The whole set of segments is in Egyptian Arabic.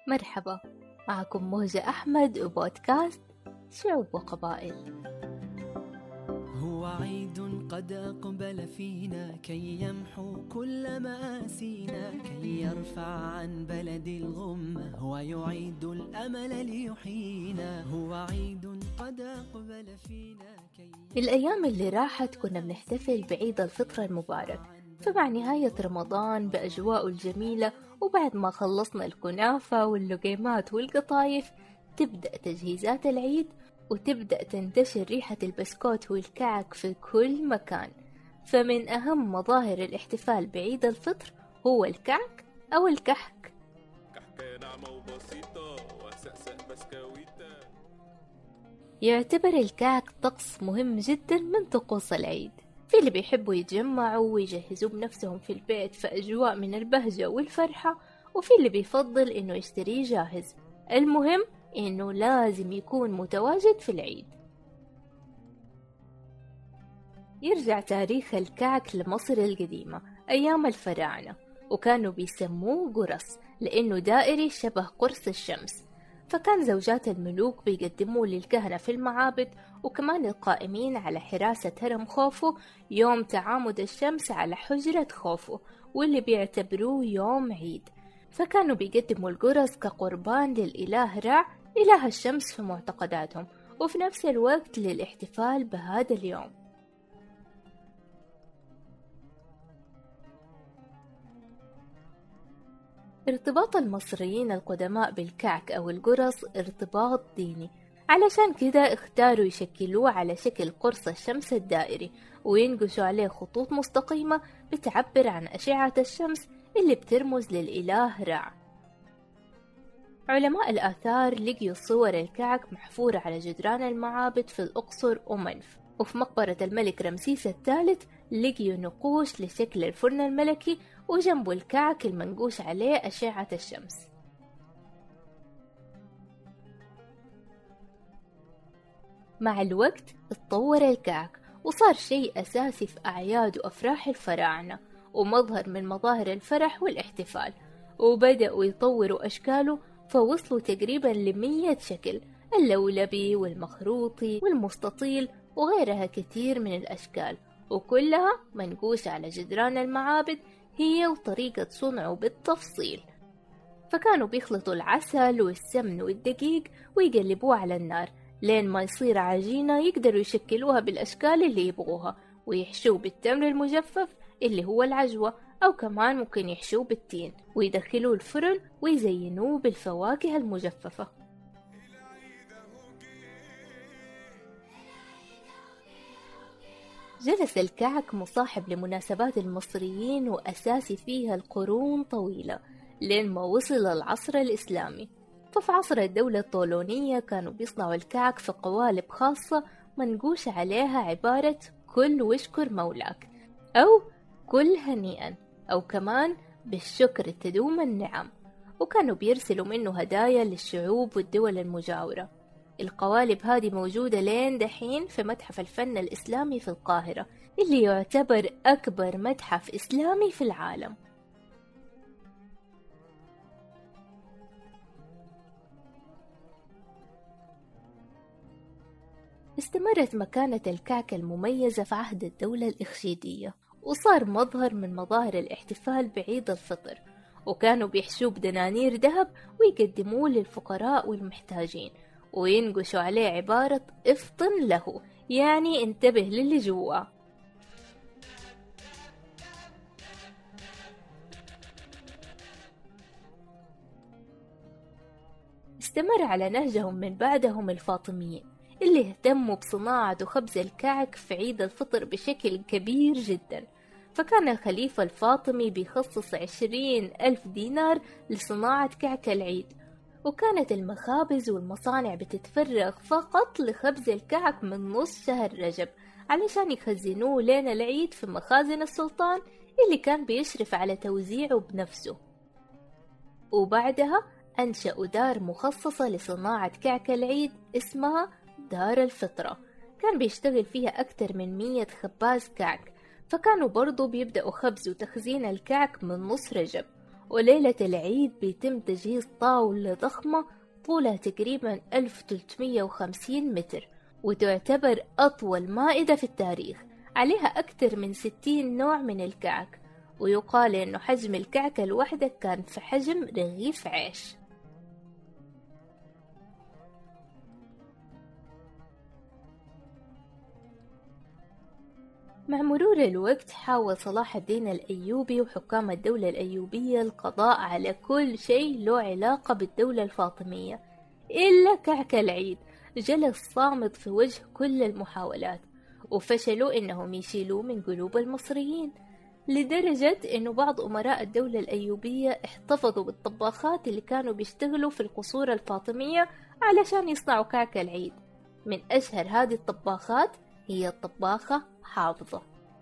مرحبا معكم موجة أحمد وبودكاست شعوب وقبائل هو عيد قد أقبل فينا كي يمحو كل مآسينا كي يرفع عن بلد الغمة ويعيد الأمل ليحيينا هو عيد قد أقبل فينا كي الأيام اللي راحت كنا بنحتفل بعيد الفطر المبارك فمع نهاية رمضان بأجواءه الجميلة وبعد ما خلصنا الكنافة واللقيمات والقطايف تبدأ تجهيزات العيد وتبدأ تنتشر ريحة البسكوت والكعك في كل مكان فمن أهم مظاهر الاحتفال بعيد الفطر هو الكعك أو الكحك كحكة ناعمة وبسيطة وسقسق بسكويتة يعتبر الكعك طقس مهم جدا من طقوس العيد في اللي بيحبوا يتجمعوا ويجهزوا بنفسهم في البيت في أجواء من البهجة والفرحة وفي اللي بيفضل إنه يشتريه جاهز المهم إنه لازم يكون متواجد في العيد يرجع تاريخ الكعك لمصر القديمة أيام الفراعنة وكانوا بيسموه قرص لأنه دائري شبه قرص الشمس فكان زوجات الملوك بيقدموه للكهنة في المعابد وكمان القائمين على حراسة هرم خوفو يوم تعامد الشمس على حجرة خوفو واللي بيعتبروه يوم عيد فكانوا بيقدموا القرص كقربان للإله رع إله الشمس في معتقداتهم وفي نفس الوقت للاحتفال بهذا اليوم ارتباط المصريين القدماء بالكعك أو القرص ارتباط ديني علشان كده اختاروا يشكلوه على شكل قرص الشمس الدائري وينقشوا عليه خطوط مستقيمة بتعبر عن أشعة الشمس اللي بترمز للإله رع علماء الآثار لقيوا صور الكعك محفورة على جدران المعابد في الأقصر ومنف وفي مقبرة الملك رمسيس الثالث لقيوا نقوش لشكل الفرن الملكي وجنبه الكعك المنقوش عليه أشعة الشمس مع الوقت اتطور الكعك وصار شيء أساسي في أعياد وأفراح الفراعنة ومظهر من مظاهر الفرح والاحتفال وبدأوا يطوروا أشكاله فوصلوا تقريبا لمية شكل اللولبي والمخروطي والمستطيل وغيرها كثير من الأشكال وكلها منقوشة على جدران المعابد هي وطريقة صنعه بالتفصيل فكانوا بيخلطوا العسل والسمن والدقيق ويقلبوه على النار لين ما يصير عجينة يقدروا يشكلوها بالأشكال اللي يبغوها ويحشوه بالتمر المجفف اللي هو العجوة أو كمان ممكن يحشوه بالتين ويدخلوه الفرن ويزينوه بالفواكه المجففة جلس الكعك مصاحب لمناسبات المصريين وأساسي فيها القرون طويلة لين ما وصل العصر الإسلامي ففي عصر الدولة الطولونية كانوا بيصنعوا الكعك في قوالب خاصة منقوش عليها عبارة كل واشكر مولاك أو كل هنيئا أو كمان بالشكر تدوم النعم وكانوا بيرسلوا منه هدايا للشعوب والدول المجاورة القوالب هذه موجودة لين دحين في متحف الفن الإسلامي في القاهرة اللي يعتبر أكبر متحف إسلامي في العالم استمرت مكانة الكعكة المميزة في عهد الدولة الإخشيدية وصار مظهر من مظاهر الاحتفال بعيد الفطر وكانوا بيحشوه بدنانير ذهب ويقدموه للفقراء والمحتاجين وينقشوا عليه عبارة افطن له يعني انتبه للي جواه استمر على نهجهم من بعدهم الفاطميين اللي اهتموا بصناعة وخبز الكعك في عيد الفطر بشكل كبير جدا فكان الخليفة الفاطمي بيخصص عشرين ألف دينار لصناعة كعك العيد وكانت المخابز والمصانع بتتفرغ فقط لخبز الكعك من نص شهر رجب علشان يخزنوه لين العيد في مخازن السلطان اللي كان بيشرف على توزيعه بنفسه وبعدها أنشأوا دار مخصصة لصناعة كعك العيد اسمها دار الفطرة كان بيشتغل فيها أكتر من مية خباز كعك فكانوا برضو بيبدأوا خبز وتخزين الكعك من نص رجب وليلة العيد بيتم تجهيز طاولة ضخمة طولها تقريبا 1350 متر وتعتبر أطول مائدة في التاريخ عليها أكثر من 60 نوع من الكعك ويقال إنه حجم الكعكة الواحدة كان في حجم رغيف عيش مع مرور الوقت حاول صلاح الدين الأيوبي وحكام الدولة الأيوبية القضاء على كل شيء له علاقة بالدولة الفاطمية إلا كعك العيد جلس صامت في وجه كل المحاولات وفشلوا إنهم يشيلوه من قلوب المصريين لدرجة إنه بعض أمراء الدولة الأيوبية احتفظوا بالطباخات اللي كانوا بيشتغلوا في القصور الفاطمية علشان يصنعوا كعك العيد من أشهر هذه الطباخات هي الطباخة حافظة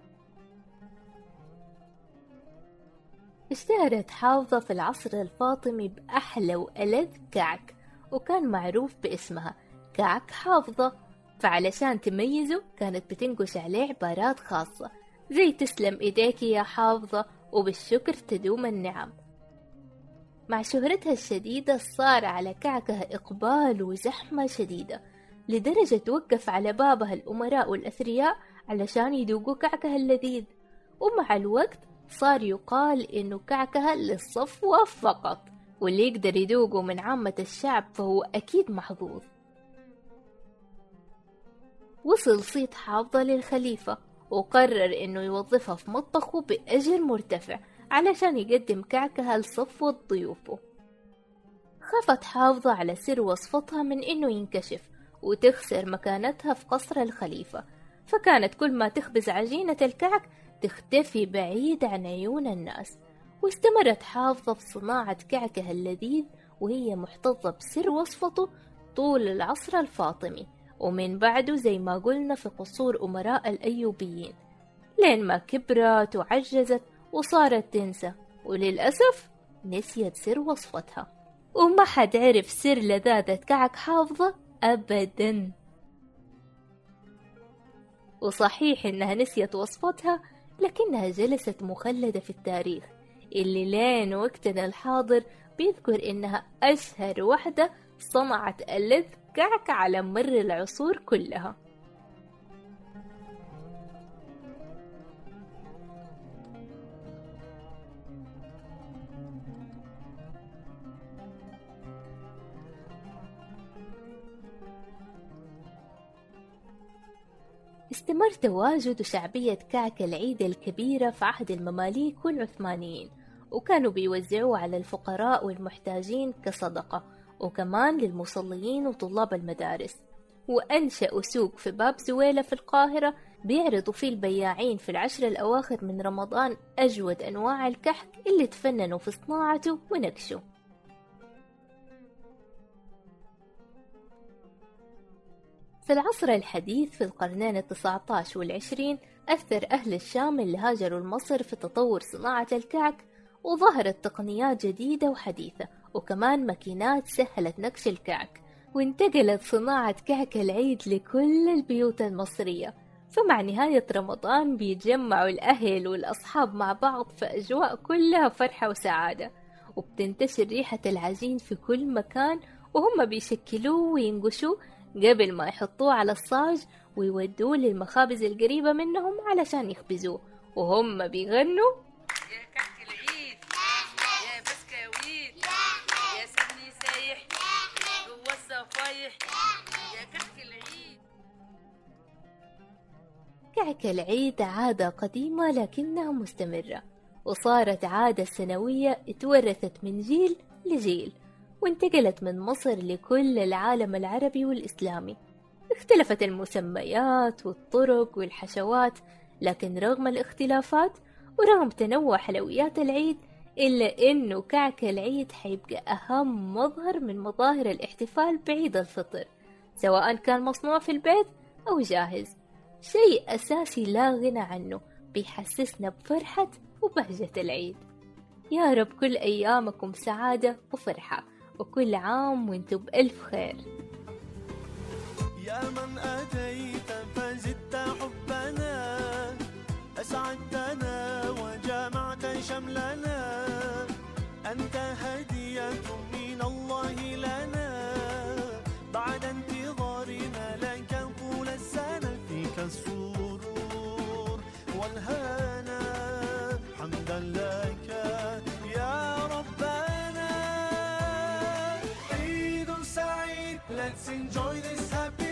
اشتهرت حافظة في العصر الفاطمي بأحلى وألذ كعك وكان معروف باسمها كعك حافظة فعلشان تميزه كانت بتنقش عليه عبارات خاصة زي تسلم إيديك يا حافظة وبالشكر تدوم النعم مع شهرتها الشديدة صار على كعكها إقبال وزحمة شديدة لدرجة توقف على بابها الأمراء والأثرياء علشان يذوقوا كعكها اللذيذ ومع الوقت صار يقال إنه كعكها للصفوة فقط واللي يقدر يذوقه من عامة الشعب فهو أكيد محظوظ وصل صيت حافظة للخليفة وقرر إنه يوظفها في مطبخه بأجر مرتفع علشان يقدم كعكها لصفوة ضيوفه خافت حافظة على سر وصفتها من إنه ينكشف وتخسر مكانتها في قصر الخليفة فكانت كل ما تخبز عجينة الكعك تختفي بعيد عن عيون الناس واستمرت حافظة في صناعة كعكها اللذيذ وهي محتفظة بسر وصفته طول العصر الفاطمي ومن بعده زي ما قلنا في قصور أمراء الأيوبيين لين ما كبرت وعجزت وصارت تنسى وللأسف نسيت سر وصفتها وما حد عرف سر لذاذة كعك حافظة أبدا وصحيح إنها نسيت وصفتها لكنها جلست مخلدة في التاريخ اللي لين وقتنا الحاضر بيذكر إنها أشهر وحدة صنعت اللذ كعك على مر العصور كلها استمر تواجد وشعبية كعك العيد الكبيرة في عهد المماليك والعثمانيين وكانوا بيوزعوه على الفقراء والمحتاجين كصدقة وكمان للمصلين وطلاب المدارس وأنشأوا سوق في باب زويلة في القاهرة بيعرضوا فيه البياعين في العشر الأواخر من رمضان أجود أنواع الكحك اللي تفننوا في صناعته ونقشه في العصر الحديث في القرنين التسعة عشر والعشرين أثر أهل الشام اللي هاجروا لمصر في تطور صناعة الكعك وظهرت تقنيات جديدة وحديثة وكمان ماكينات سهلت نقش الكعك وانتقلت صناعة كعك العيد لكل البيوت المصرية فمع نهاية رمضان بيتجمعوا الأهل والأصحاب مع بعض في أجواء كلها فرحة وسعادة وبتنتشر ريحة العجين في كل مكان وهم بيشكلوه وينقشوه قبل ما يحطوه على الصاج ويودوه للمخابز القريبة منهم علشان يخبزوه وهم بيغنوا يا كحك العيد يا بسكويت يا سمني سايح جوا الصفايح يا كحك العيد كعك العيد عادة قديمة لكنها مستمرة وصارت عادة سنوية اتورثت من جيل لجيل وانتقلت من مصر لكل العالم العربي والإسلامي اختلفت المسميات والطرق والحشوات لكن رغم الاختلافات ورغم تنوع حلويات العيد إلا إنه كعك العيد حيبقى أهم مظهر من مظاهر الاحتفال بعيد الفطر سواء كان مصنوع في البيت أو جاهز شيء أساسي لا غنى عنه بيحسسنا بفرحة وبهجة العيد يا رب كل أيامكم سعادة وفرحة وكل عام وانتم بألف خير يا من أتيت فزدت حبنا أسعدتنا وجمعت شملنا أنت هدية من الله لنا بعد انتظارنا لك طول السنة فيك السرور والهنا حمدا لك يا ربنا عيد سعيد Let's enjoy this happy